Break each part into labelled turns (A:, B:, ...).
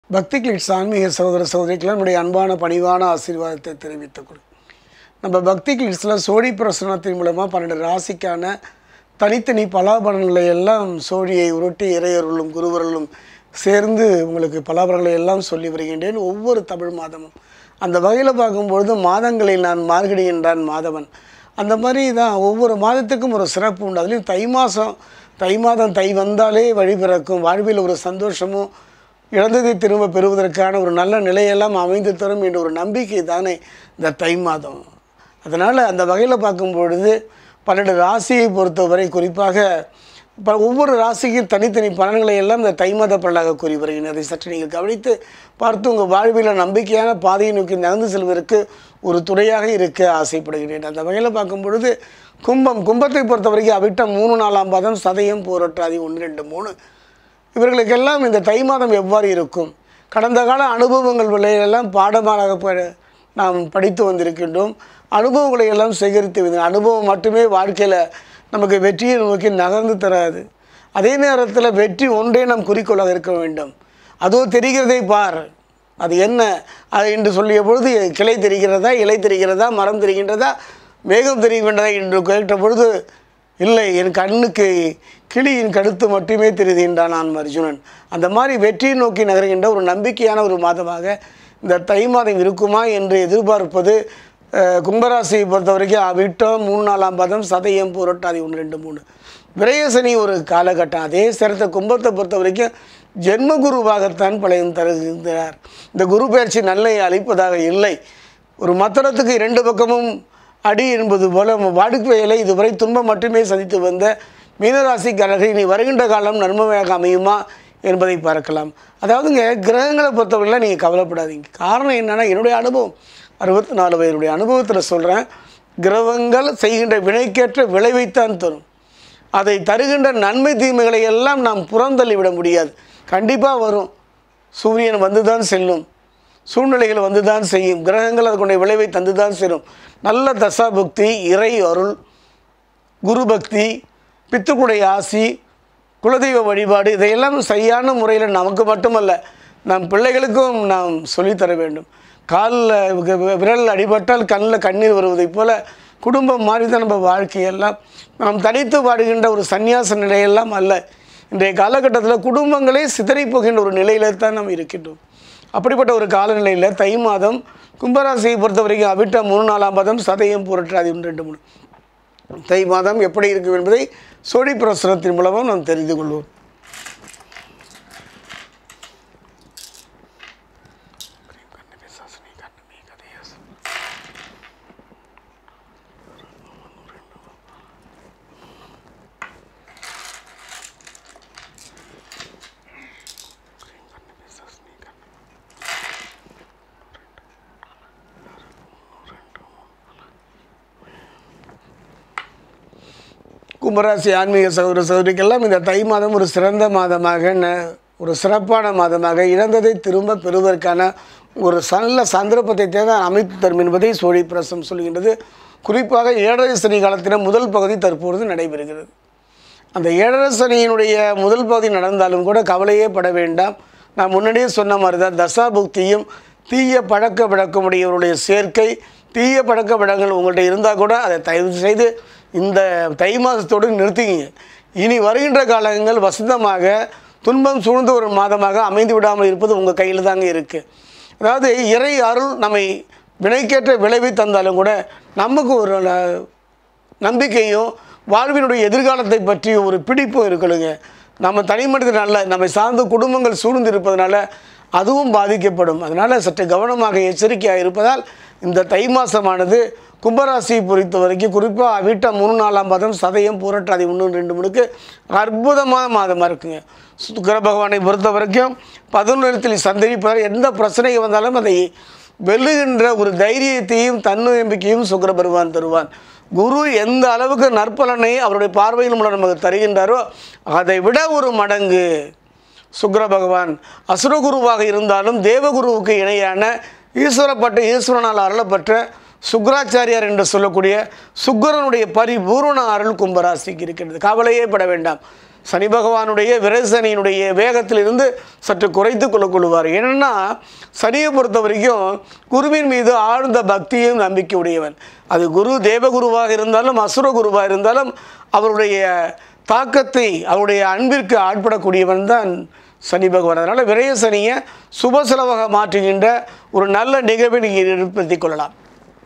A: பக்தி கிளிட்ஸ் ஆன்மீக சகோதர சகோதரிக்கெல்லாம் நம்முடைய அன்பான பணிவான ஆசீர்வாதத்தை தெரிவித்துக் கொள் நம்ம பக்தி கிளிட்ஸில் சோழி பிரசனத்தின் மூலமாக பன்னெண்டு ராசிக்கான தனித்தனி பலாபலன்களை எல்லாம் சோழியை உருட்டி இறையருளும் குருவருளும் சேர்ந்து உங்களுக்கு பலாபலன்களை எல்லாம் சொல்லி வருகின்றேன் ஒவ்வொரு தமிழ் மாதமும் அந்த வகையில் பார்க்கும்பொழுது மாதங்களில் நான் மார்கழி என்றான் மாதவன் அந்த மாதிரி தான் ஒவ்வொரு மாதத்துக்கும் ஒரு சிறப்பு உண்டு அதுலேயும் தை மாதம் தை மாதம் தை வந்தாலே வழி பிறக்கும் வாழ்வில் ஒரு சந்தோஷமும் இழந்ததை திரும்ப பெறுவதற்கான ஒரு நல்ல நிலையெல்லாம் அமைந்து தரும் என்ற ஒரு நம்பிக்கை தானே இந்த தை மாதம் அதனால் அந்த வகையில் பார்க்கும் பொழுது பன்னெண்டு ராசியை பொறுத்தவரை குறிப்பாக ப ஒவ்வொரு ராசிக்கும் தனித்தனி பலன்களை எல்லாம் இந்த தை மாத பலனாக கூறி வருகிறேன் அதை சற்று நீங்கள் கவனித்து பார்த்து உங்கள் வாழ்வில் நம்பிக்கையான பாதையை நோக்கி நகர்ந்து செல்வதற்கு ஒரு துணையாக இருக்க ஆசைப்படுகிறேன் அந்த வகையில் பார்க்கும் பொழுது கும்பம் கும்பத்தை பொறுத்த வரைக்கும் அவிட்டம் மூணு நாலாம் பாதம் சதயம் போரட்டாதி ஒன்று ரெண்டு மூணு இவர்களுக்கெல்லாம் இந்த தை மாதம் எவ்வாறு இருக்கும் கடந்த கால அனுபவங்கள் விலையெல்லாம் பாடமாக ப- நாம் படித்து வந்திருக்கின்றோம் அனுபவங்களை எல்லாம் சேகரித்து வந்து அனுபவம் மட்டுமே வாழ்க்கையில் நமக்கு வெற்றியை நோக்கி நகர்ந்து தராது அதே நேரத்தில் வெற்றி ஒன்றே நம் குறிக்கோளாக இருக்க வேண்டும் அதோ தெரிகிறதை பார் அது என்ன அது என்று சொல்லிய பொழுது கிளை தெரிகிறதா இலை தெரிகிறதா மரம் தெரிகின்றதா மேகம் தெரிகின்றதா என்று கேட்ட பொழுது இல்லை என் கண்ணுக்கு கிளியின் கழுத்து மட்டுமே தெரியுது என்றான் நான் அர்ஜுனன் அந்த மாதிரி வெற்றியை நோக்கி நகர்கின்ற ஒரு நம்பிக்கையான ஒரு மாதமாக இந்த தை மாதம் இருக்குமா என்று எதிர்பார்ப்பது அஹ், கும்பராசியை பொறுத்த வரைக்கும் அவிட்டம் மூணு நாலாம் பாதம் சதயம் புரட்டாதி ஒன்று ரெண்டு மூணு விரயசனி ஒரு காலகட்டம் அதே சிரத்தை கும்பத்தை பொறுத்த வரைக்கும் ஜென்மகுருவாகத்தான் பழையம் தருகிறார் இந்த குரு பயிற்சி நல்லை அளிப்பதாக இல்லை ஒரு மத்தளத்துக்கு இரண்டு பக்கமும் அடி என்பது போல வாடிக்கையில இதுவரை துன்பம் மட்டுமே சந்தித்து வந்த மீனராசிக்காரர்கள் இனி வருகின்ற காலம் நன்மையாக அமையுமா என்பதை பார்க்கலாம் அதாவதுங்க கிரகங்களை பொறுத்தவரையில் நீங்கள் கவலைப்படாதீங்க காரணம் என்னென்னா என்னுடைய அனுபவம் அறுபத்தி நாலு வயதுடைய அனுபவத்தில் சொல்கிறேன் கிரகங்கள் செய்கின்ற வினைக்கேற்ற விளைவைத்தான் தரும் அதை தருகின்ற நன்மை தீமைகளை எல்லாம் நாம் புறந்தள்ளி விட முடியாது கண்டிப்பாக வரும் சூரியன் வந்து தான் செல்லும் சூழ்நிலைகள் வந்து தான் செய்யும் கிரகங்கள் அதற்குடைய விளைவை தந்து தான் சேரும் நல்ல தசாபக்தி இறை அருள் குரு பக்தி பித்துக்குடைய ஆசி குலதெய்வ வழிபாடு இதையெல்லாம் சரியான முறையில் நமக்கு மட்டுமல்ல நம் பிள்ளைகளுக்கும் நாம் சொல்லித்தர வேண்டும் காலில் விரல் அடிபட்டால் கண்ணில் கண்ணீர் வருவதைப் போல குடும்பம் மாறி தான் நம்ம வாழ்க்கையெல்லாம் நாம் தனித்து வாடுகின்ற ஒரு சந்நியாச நிலையெல்லாம் அல்ல இன்றைய காலகட்டத்தில் குடும்பங்களே சிதறி போகின்ற ஒரு நிலையில தான் நாம் இருக்கின்றோம் அப்படிப்பட்ட ஒரு காலநிலையில் தை மாதம் கும்பராசியை பொறுத்த வரைக்கும் அவிட்ட மூணு நாலாம் பாதம் சதயம் புரட்டாதி ஒன்று ரெண்டு மூணு தை மாதம் எப்படி இருக்கும் என்பதை சோழி பிரசுரத்தின் மூலமாக நாம் தெரிந்து கொள்வோம் கும்பராசி ஆன்மீக சகோதர சகோதரிக்கெல்லாம் இந்த தை மாதம் ஒரு சிறந்த மாதமாக ந- ஒரு சிறப்பான மாதமாக இழந்ததை திரும்ப பெறுவதற்கான ஒரு நல்ல சந்தர்ப்பத்தை தேவை அமைத்து தரும் என்பதை சோழி பிரசம் சொல்கின்றது குறிப்பாக ஏழரை சனி காலத்தின முதல் பகுதி தற்பொழுது நடைபெறுகிறது அந்த ஏழரை சனியினுடைய முதல் பகுதி நடந்தாலும் கூட கவலையே பட வேண்டாம் நான் முன்னாடியே சொன்ன மாதிரி தான் தசாபுக்தியும் தீய பழக்க வழக்கமுடையவருடைய சேர்க்கை தீய பழக்க வழக்கங்கள் உங்கள்கிட்ட இருந்தால் கூட அதை தயவு செய்து இந்த தை மாதத்தோடு நிறுத்திக்கிங்க இனி வருகின்ற காலங்கள் வசந்தமாக துன்பம் சூழ்ந்த ஒரு மாதமாக அமைந்து விடாமல் இருப்பது உங்கள் கையில் தாங்க இருக்குது அதாவது இறை அருள் நம்மை வினைக்கேற்ற விளைவை தந்தாலும் கூட நமக்கு ஒரு ந- நம்பிக்கையும் வாழ்வினுடைய எதிர்காலத்தை பற்றி ஒரு பிடிப்பும் இருக்கணுங்க நம்ம தனி மனிதன் அல்ல நம்மை சார்ந்த குடும்பங்கள் சூழ்ந்து இருப்பதனால அதுவும் பாதிக்கப்படும் அதனால் சற்று கவனமாக எச்சரிக்கையாக இருப்பதால் இந்த தை மாதமானது கும்பராசியை பொறுத்த வரைக்கும் குறிப்பாக வீட்டை மூணு நாலாம் பாதம் சதயம் பூரட்டாதி ஒன்று ரெண்டு மணிக்கு அற்புதமான மாதமாக இருக்குங்க சுக்கர பகவானை பொறுத்த வரைக்கும் பதினொன்றத்தில் சந்தரிப்பதால் எந்த பிரச்சனை வந்தாலும் அதை வெல்லுகின்ற ஒரு தைரியத்தையும் தன்னம்பிக்கையும் சுக்கர பகவான் தருவான் குரு எந்த அளவுக்கு நற்பலனை அவருடைய பார்வையின் மூலம் நமக்கு தருகின்றாரோ அதை விட ஒரு மடங்கு சுக்கிர பகவான் அசுரகுருவாக இருந்தாலும் தேவகுருவுக்கு இணையான ஈஸ்வரப்பட்ட ஈஸ்வரனால் அருளப்பட்ட சுக்ராச்சாரியார் என்று சொல்லக்கூடிய சுக்கிரனுடைய பரிபூர்ண அருள் கும்பராசிக்கு இருக்கின்றது கவலையே பட வேண்டாம் சனி பகவானுடைய விரசனியினுடைய வேகத்திலிருந்து சற்று குறைத்து கொள்ள கொள்வார் ஏன்னா சனியை பொறுத்த வரைக்கும் குருவின் மீது ஆழ்ந்த பக்தியும் நம்பிக்கை உடையவன் அது குரு தேவகுருவாக இருந்தாலும் அசுர குருவாக இருந்தாலும் அவருடைய தாக்கத்தை அவருடைய அன்பிற்கு ஆட்படக்கூடியவன் தான் சனி பகவான் அதனால் விரய சனியை சுப செலவாக மாற்றுகின்ற ஒரு நல்ல நிகழ்வை நீங்கள் ஏற்படுத்திக் கொள்ளலாம்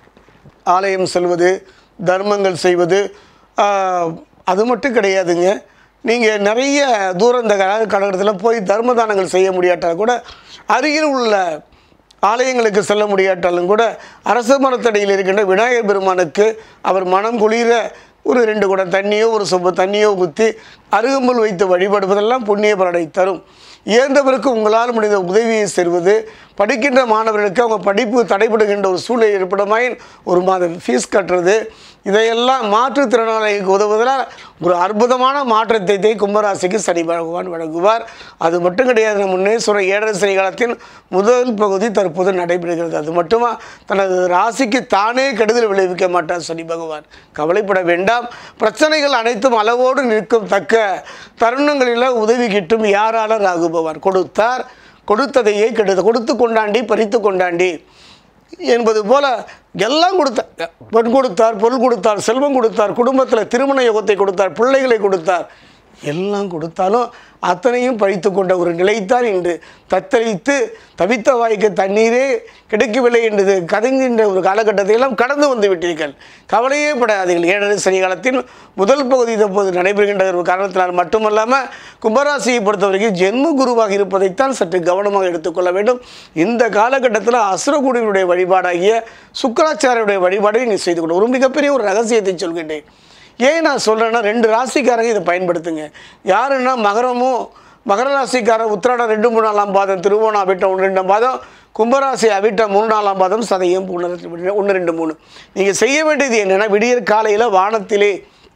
A: ஆலயம் செல்வது தர்மங்கள் செய்வது ஆஹ், அது மட்டும் கிடையாதுங்க நீங்கள் நிறைய தூரம் இந்த கா- காலகட்டத்தில் போய் தர்ம தானங்கள் செய்ய முடியாட்டால் கூட அருகில் உள்ள ஆலயங்களுக்கு செல்ல முடியாட்டாலும் கூட அரச மரத்தடியில் இருக்கின்ற விநாயகர் பெருமானுக்கு அவர் மனம் குளிர ஒரு ரெண்டு குடம் தண்ணியோ ஒரு சொம்பு தண்ணியோ ஊற்றி அருகம்புல் வைத்து வழிபடுவதெல்லாம் புண்ணிய பலனை தரும் இயன்றவருக்கு உங்களால் முடிந்த உதவியை செய்வது படிக்கின்ற மாணவர்களுக்கு அவங்க படிப்பு தடைபடுகின்ற ஒரு சூழ்நிலை ஏற்படுமாயின் ஒரு மாதம் ஃபீஸ் கட்டுறது இதையெல்லாம் மாற்றுத்திறனாளிகளுக்கு உதவுவதால் ஒரு அற்புதமான மாற்றத்தை தை கும்பராசிக்கு சனி பகவான் வழங்குவார் அது மட்டும் கிடையாது நம்ம முன்னே சொல்ற ஏழரை சனி காலத்தின் முதல் பகுதி தற்போது நடைபெறுகிறது அது மட்டுமா தனது ராசிக்கு தானே கெடுதல் விளைவிக்க மாட்டார் சனி பகவான் கவலைப்பட வேண்டாம் பிரச்சனைகள் அனைத்தும் அளவோடு நிற்கும் தக்க தருணங்களில் உதவி கிட்டும் யாரால ராகு பகவான் கொடுத்தார் கொடுத்ததையே கெடுத்து கொடுத்து கொண்டாண்டி பறித்து கொண்டாண்டி என்பது போல எல்லாம் கொடுத்தார் பெண் கொடுத்தார் பொருள் கொடுத்தார் செல்வம் கொடுத்தார் குடும்பத்தில் திருமண யோகத்தை கொடுத்தார் பிள்ளைகளை கொடுத்தார் எல்லாம் கொடுத்தாலும் அத்தனையும் பழித்து கொண்ட ஒரு நிலைத்தான் இன்று தத்தளித்து தவித்த வாய்க்கு தண்ணீரே கிடைக்கவில்லை என்று கதங்கின்ற ஒரு காலகட்டத்தை எல்லாம் கடந்து வந்து விட்டீர்கள் கவலையே படாதீர்கள் ஏழரை சனி காலத்தின் முதல் பகுதி தற்போது நடைபெறுகின்ற ஒரு காரணத்தினால் மட்டுமல்லாமல் கும்பராசியை பொறுத்தவரைக்கும் ஜென்ம குருவாக இருப்பதைத்தான் சற்று கவனமாக எடுத்துக்கொள்ள வேண்டும் இந்த காலகட்டத்தில் அசுரகுடியினுடைய வழிபாடாகிய சுக்கராச்சாரியுடைய வழிபாடை நீ செய்து கொண்டு ஒரு மிகப்பெரிய ஒரு ரகசியத்தை சொல்கின்றேன் ஏன் நான் சொல்கிறேன்னா ரெண்டு ராசிக்காரங்க இதை பயன்படுத்துங்க யாருன்னா மகரமும் மகர ராசிக்காரன் உத்திராடம் ரெண்டு மூணு நாலாம் பாதம் திருவோணம் அவிட்டம் ஒன்று ரெண்டாம் பாதம் கும்பராசி அவிட்டம் மூணு நாலாம் பாதம் சதயம் ஒன்று ஒன்று ரெண்டு மூணு நீங்கள் செய்ய வேண்டியது என்னென்னா விடியற் காலையில் வானத்திலே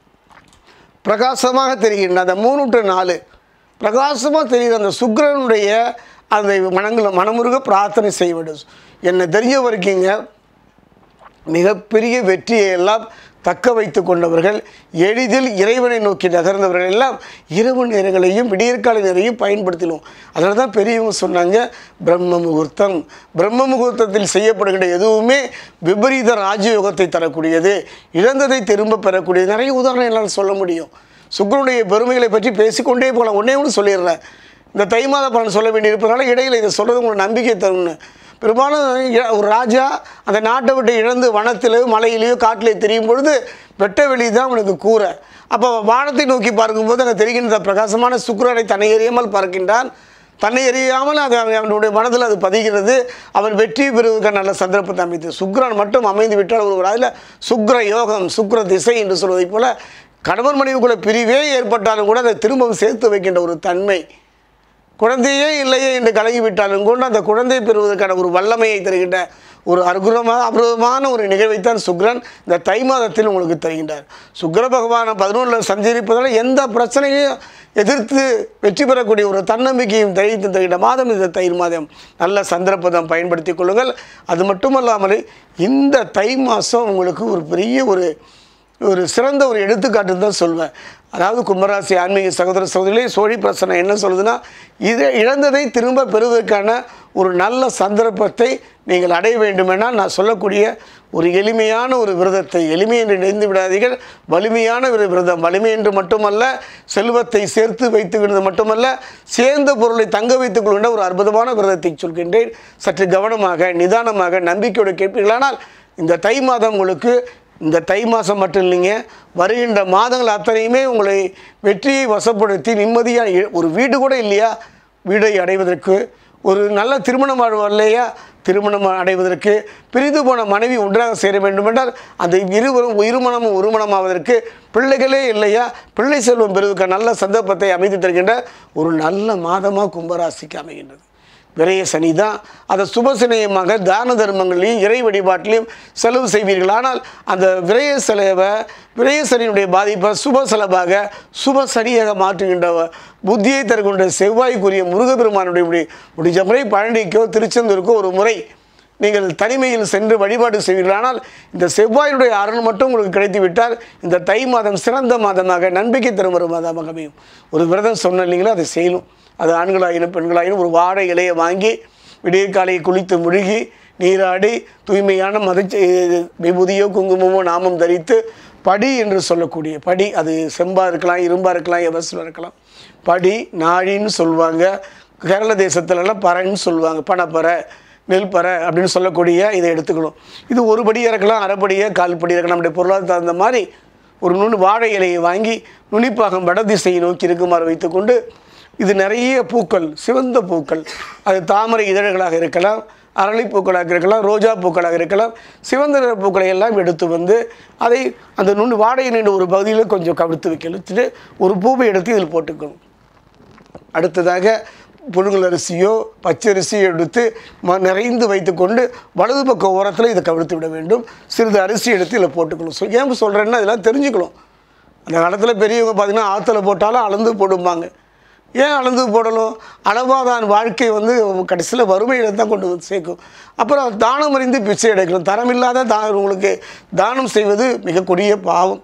A: பிரகாசமாக தெரிகின்ற அந்த மூணு டு நாலு பிரகாசமாக தெரிகிற அந்த சுக்கிரனுடைய அந்த மனங்களை மனமுருக பிரார்த்தனை செய்ய வேண்டும் என்னை தெரிஞ்ச வரைக்குங்க மிகப்பெரிய வெற்றியை எல்லாம் தக்க வைத்து கொண்டவர்கள் எளிதில் இறைவனை நோக்கி நகர்ந்தவர்கள் எல்லாம் இரவு நேரங்களையும் விடியற்கால நேரையும் பயன்படுத்தினோம் அதனால தான் பெரியவங்க சொன்னாங்க பிரம்ம முகூர்த்தம் பிரம்ம முகூர்த்தத்தில் செய்யப்படுகின்ற எதுவுமே விபரீத ராஜயோகத்தை தரக்கூடியது இழந்ததை திரும்ப பெறக்கூடியது நிறைய உதாரணம் என்னால் சொல்ல முடியும் சுக்கரனுடைய பெருமைகளை பற்றி பேசிக்கொண்டே போகலாம் ஒன்றே ஒன்று சொல்லிடுறேன் இந்த தை மாத பலன் சொல்ல வேண்டியிருப்பதனால இடையில் இதை சொல்கிறது உங்களுக்கு நம்பிக்கை தரும்னு பெரும்பாலும் இ- ஒரு ராஜா அந்த நாட்டை விட்டு இழந்து வனத்திலேயோ மலையிலேயோ காட்டிலே தெரியும் பொழுது வெட்ட வெளி தான் அவனுக்கு கூரை அப்போ வானத்தை நோக்கி பார்க்கும்போது அங்கே தெரிகின்ற பிரகாசமான சுக்கிரனை தன்னை எறியாமல் பார்க்கின்றான் தன்னை எறியாமல் அது அவன் அவனுடைய மனதில் அது பதிகிறது அவன் வெற்றி பெறுவதற்கு நல்ல சந்தர்ப்பத்தை அமைத்து சுக்கிரன் மட்டும் அமைந்து விட்டால் ஒரு அதில் சுக்கிர யோகம் சுக்கிர திசை என்று சொல்வதைப் போல கணவன் மனைவிக்குள்ள பிரிவே ஏற்பட்டாலும் கூட அதை திரும்பவும் சேர்த்து வைக்கின்ற ஒரு தன்மை குழந்தையே இல்லையே என்று கலங்கி விட்டாலும் கூட அந்த குழந்தை பெறுவதற்கான ஒரு வல்லமையை தருகின்ற ஒரு அற்புதமான அற்புதமான ஒரு நிகழ்வைத்தான் சுக்ரன் இந்த தை மாதத்தில் உங்களுக்கு தருகின்றார் சுக்கிர பகவான் பதினொன்றில் சஞ்சரிப்பதால் எந்த பிரச்சனையும் எதிர்த்து வெற்றி பெறக்கூடிய ஒரு தன்னம்பிக்கையும் தைரியத்தை தருகின்ற மாதம் இந்த தை மாதம் நல்ல சந்தர்ப்பத்தை பயன்படுத்திக் கொள்ளுங்கள் அது மட்டுமல்லாமல் இந்த தை மாதம் உங்களுக்கு ஒரு பெரிய ஒரு ஒரு சிறந்த ஒரு எடுத்துக்காட்டு தான் சொல்வேன் அதாவது கும்பராசி ஆன்மீக சகோதர சகோதரிகளே சோழி பிரசனம் என்ன சொல்லுதுன்னா இதை இழந்ததை திரும்ப பெறுவதற்கான ஒரு நல்ல சந்தர்ப்பத்தை நீங்கள் அடைய வேண்டுமென்றால் நான் சொல்லக்கூடிய ஒரு எளிமையான ஒரு விரதத்தை எளிமை என்று நினைந்து விடாதீர்கள் வலிமையான ஒரு விரதம் வலிமை என்று மட்டுமல்ல செல்வத்தை சேர்த்து வைத்துக்கிறது மட்டுமல்ல சேர்ந்த பொருளை தங்க வைத்துக் கொள்கின்ற ஒரு அற்புதமான விரதத்தை சொல்கின்றேன் சற்று கவனமாக நிதானமாக நம்பிக்கையோடு கேட்பீர்களானால் இந்த தை மாதம் உங்களுக்கு இந்த தை மாதம் மட்டும் இல்லைங்க வருகின்ற மாதங்கள் அத்தனையுமே உங்களை வெற்றியை வசப்படுத்தி நிம்மதியாக ஒரு வீடு கூட இல்லையா வீடை அடைவதற்கு ஒரு நல்ல திருமணம் வாழ்வு இல்லையா திருமணம் அடைவதற்கு பிரிந்து போன மனைவி ஒன்றாக சேர வேண்டுமென்றால் அந்த இருவரும் இருமணமும் ஒருமணமாவதற்கு பிள்ளைகளே இல்லையா பிள்ளை செல்வம் பெறுவதற்கு நல்ல சந்தர்ப்பத்தை அமைத்து தருகின்ற ஒரு நல்ல மாதமாக கும்பராசிக்கு அமைகின்றது விரைய சனி தான் அதை சுபசனயமாக தான தர்மங்களையும் இறை வழிபாட்டிலையும் செலவு செய்வீர்கள் ஆனால் அந்த விரைய செலவை விரைய சனியினுடைய பாதிப்பை சுப செலவாக சுப சனியாக மாற்றுகின்ற புத்தியை தருகின்ற செவ்வாய்க்குரிய முருகப்பெருமானுடைய முடி- முடிஞ்ச முறை பழனிக்கோ திருச்செந்தூருக்கோ ஒரு முறை நீங்கள் தனிமையில் சென்று வழிபாடு செய்வீர்கள் ஆனால் இந்த செவ்வாயினுடைய அருள் மட்டும் உங்களுக்கு கிடைத்து விட்டால் இந்த தை மாதம் சிறந்த மாதமாக நம்பிக்கை தரும் ஒரு மாதமாக அமையும் ஒரு விரதம் சொன்ன இல்லைங்களா அதை செய்யணும் அது ஆண்களாயினும் பெண்களாயினும் ஒரு வாழை இலையை வாங்கி விடிய காலையை குளித்து முழுகி நீராடி தூய்மையான மத விபூதியோ குங்குமமோ நாமம் தரித்து படி என்று சொல்லக்கூடிய படி அது செம்பா இருக்கலாம் இரும்பா இருக்கலாம் எவசில் இருக்கலாம் படி நாழின்னு சொல்லுவாங்க கேரள தேசத்துலலாம் பறைன்னு சொல்லுவாங்க பனைப்பறை நெல்பறை அப்படின்னு சொல்லக்கூடிய இதை எடுத்துக்கணும் இது ஒரு படி இறக்கலாம் அரைப்படியே கால் படி இறக்கலாம் நம்முடைய பொருளாதார தகுந்த மாதிரி ஒரு நுண் வாழை இலையை வாங்கி நுனிப்பாகம் வடதிசையை நோக்கி இருக்குமாறு வைத்துக்கொண்டு இது நிறைய பூக்கள் சிவந்த பூக்கள் அது தாமரை இதழ்களாக இருக்கலாம் அரளிப்பூக்களாக இருக்கலாம் ரோஜா பூக்களாக இருக்கலாம் சிவந்த நிற பூக்களை எல்லாம் எடுத்து வந்து அதை அந்த நுண் வாடகை நின்று ஒரு பகுதியில் கொஞ்சம் கவிழ்த்து வைக்கலுத்துட்டு ஒரு பூவை எடுத்து இதில் போட்டுக்கணும் அடுத்ததாக புழுங்கல் அரிசியோ பச்சரிசியோ எடுத்து ம நிறைந்து வைத்துக்கொண்டு வலது பக்க ஓரத்தில் இதை கவிழ்த்து விட வேண்டும் சிறிது அரிசி எடுத்து இதில் போட்டுக்கணும் ஸோ ஏன் சொல்கிறேன்னா இதெல்லாம் தெரிஞ்சுக்கணும் அந்த காலத்தில் பெரியவங்க பார்த்திங்கன்னா ஆற்றுல போட்டாலும் அளந்து போடும்பாங்க ஏன் அளந்து போடணும் அளவாதான் வாழ்க்கை வந்து கடைசியில் வறுமையில தான் கொண்டு வந்து சேர்க்கும் அப்புறம் தானம் அறிந்து பிச்சை எடுக்கணும் தரமில்லாத தா உங்களுக்கு தானம் செய்வது மிக கொடிய பாவம்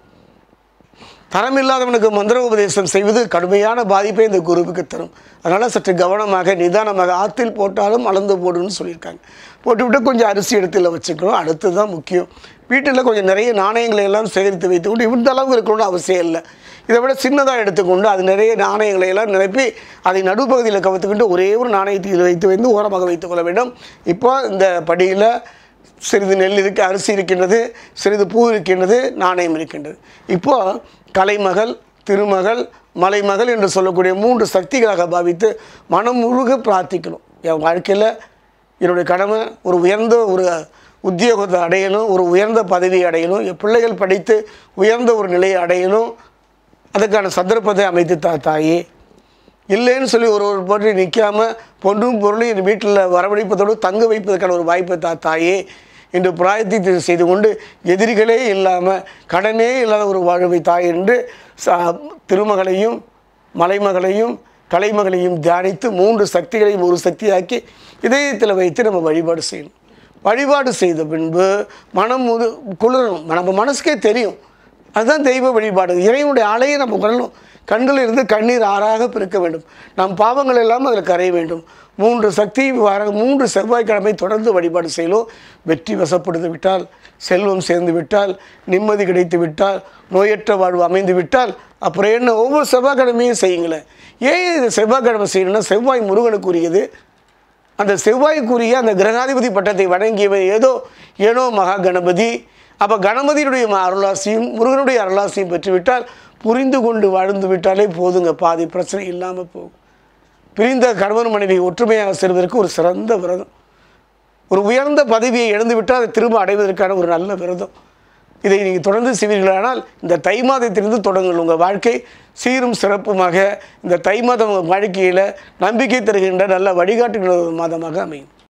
A: தரமில்லாதவனுக்கு மந்திர உபதேசம் செய்வது கடுமையான பாதிப்பை இந்த குருவுக்கு தரும் அதனால் சற்று கவனமாக நிதானமாக ஆற்றில் போட்டாலும் அளந்து போடுன்னு சொல்லியிருக்காங்க போட்டுவிட்டு கொஞ்சம் அரிசி இடத்துல வச்சுக்கணும் அடுத்து தான் முக்கியம் வீட்டில் கொஞ்சம் நிறைய நாணயங்களை எல்லாம் சேகரித்து வைத்துக்கொண்டு இந்த அளவு இருக்கணும்னு அவசியம் இல்லை இதை விட சின்னதாக எடுத்துக்கொண்டு அது நிறைய நாணயங்களை எல்லாம் நிரப்பி அதை நடுப்பகுதியில் கவுத்துக்கிட்டு ஒரே ஒரு நாணயத்தை இதில் வைத்து வைத்து ஓரமாக வைத்துக்கொள்ள வேண்டும் இப்போ இந்த படியில் சிறிது நெல் இருக்கு அரிசி இருக்கின்றது சிறிது பூ இருக்கின்றது நாணயம் இருக்கின்றது இப்போ கலைமகள் திருமகள் மலைமகள் என்று சொல்லக்கூடிய மூன்று சக்திகளாக பாவித்து மனம் முழுக பிரார்த்திக்கணும் என் வாழ்க்கையில் என்னுடைய கடமை ஒரு உயர்ந்த ஒரு உத்தியோகத்தை அடையணும் ஒரு உயர்ந்த பதவியை அடையணும் என் பிள்ளைகள் படித்து உயர்ந்த ஒரு நிலையை அடையணும் அதுக்கான சந்தர்ப்பத்தை அமைத்து தா தாயே இல்லைன்னு சொல்லி ஒரு ஒரு போட்டு நிற்காம பொண்ணும் பொருளும் என் வீட்டில் வரவழைப்பதோடு தங்க வைப்பதற்கான ஒரு வாய்ப்பை தா தாயே என்று பிராயத்தை செய்து கொண்டு எதிரிகளே இல்லாமல் கடனே இல்லாத ஒரு வாழ்வை தாய் என்று ச திருமகளையும் மலைமகளையும் கலைமகளையும் தியானித்து மூன்று சக்திகளையும் ஒரு சக்தியாக்கி இதயத்தில் வைத்து நம்ம வழிபாடு செய்யணும் வழிபாடு செய்த பின்பு மனம் முது குளிரணும் நம்ம மனசுக்கே தெரியும் அதுதான் தெய்வ வழிபாடு இறைவனுடைய ஆலையை நம்ம உணரணும் கண்களில் இருந்து கண்ணீர் ஆறாக பிறக்க வேண்டும் நம் பாவங்கள் எல்லாம் அதில் கரைய வேண்டும் மூன்று சக்தி வார மூன்று செவ்வாய்க்கிழமை தொடர்ந்து வழிபாடு செய்யலும் வெற்றி வசப்படுத்தி விட்டால் செல்வம் சேர்ந்து விட்டால் நிம்மதி கிடைத்து விட்டால் நோயற்ற வாழ்வு அமைந்து விட்டால் அப்புறம் என்ன ஒவ்வொரு செவ்வாய்க்கிழமையும் செய்யுங்களேன் ஏன் இது செவ்வாய்க்கிழமை செய்யணும்னா செவ்வாய் முருகனுக்குரியது அந்த செவ்வாய்க்குரிய அந்த கிரகாதிபதி பட்டத்தை வழங்கியவன் ஏதோ ஏனோ மகா கணபதி அப்போ கணபதியினுடைய அருளாசியும் முருகனுடைய அருளாசியும் பெற்றுவிட்டால் புரிந்து கொண்டு வாழ்ந்து விட்டாலே போதுங்க பாதி பிரச்சனை இல்லாமல் போகும் பிரிந்த கணவன் மனைவி ஒற்றுமையாக சேர்வதற்கு ஒரு சிறந்த விரதம் ஒரு உயர்ந்த பதவியை இழந்து விட்டால் அதை திரும்ப அடைவதற்கான ஒரு நல்ல விரதம் இதை நீங்கள் தொடர்ந்து செய்வீர்களானால் இந்த தை மாதத்திலிருந்து தொடங்குங்கள் உங்கள் வாழ்க்கை சீரும் சிறப்புமாக இந்த தை மாதம் உங்கள் வாழ்க்கையில் நம்பிக்கை தருகின்ற நல்ல வழிகாட்டுகின்ற ஒரு மாதமாக அமையும்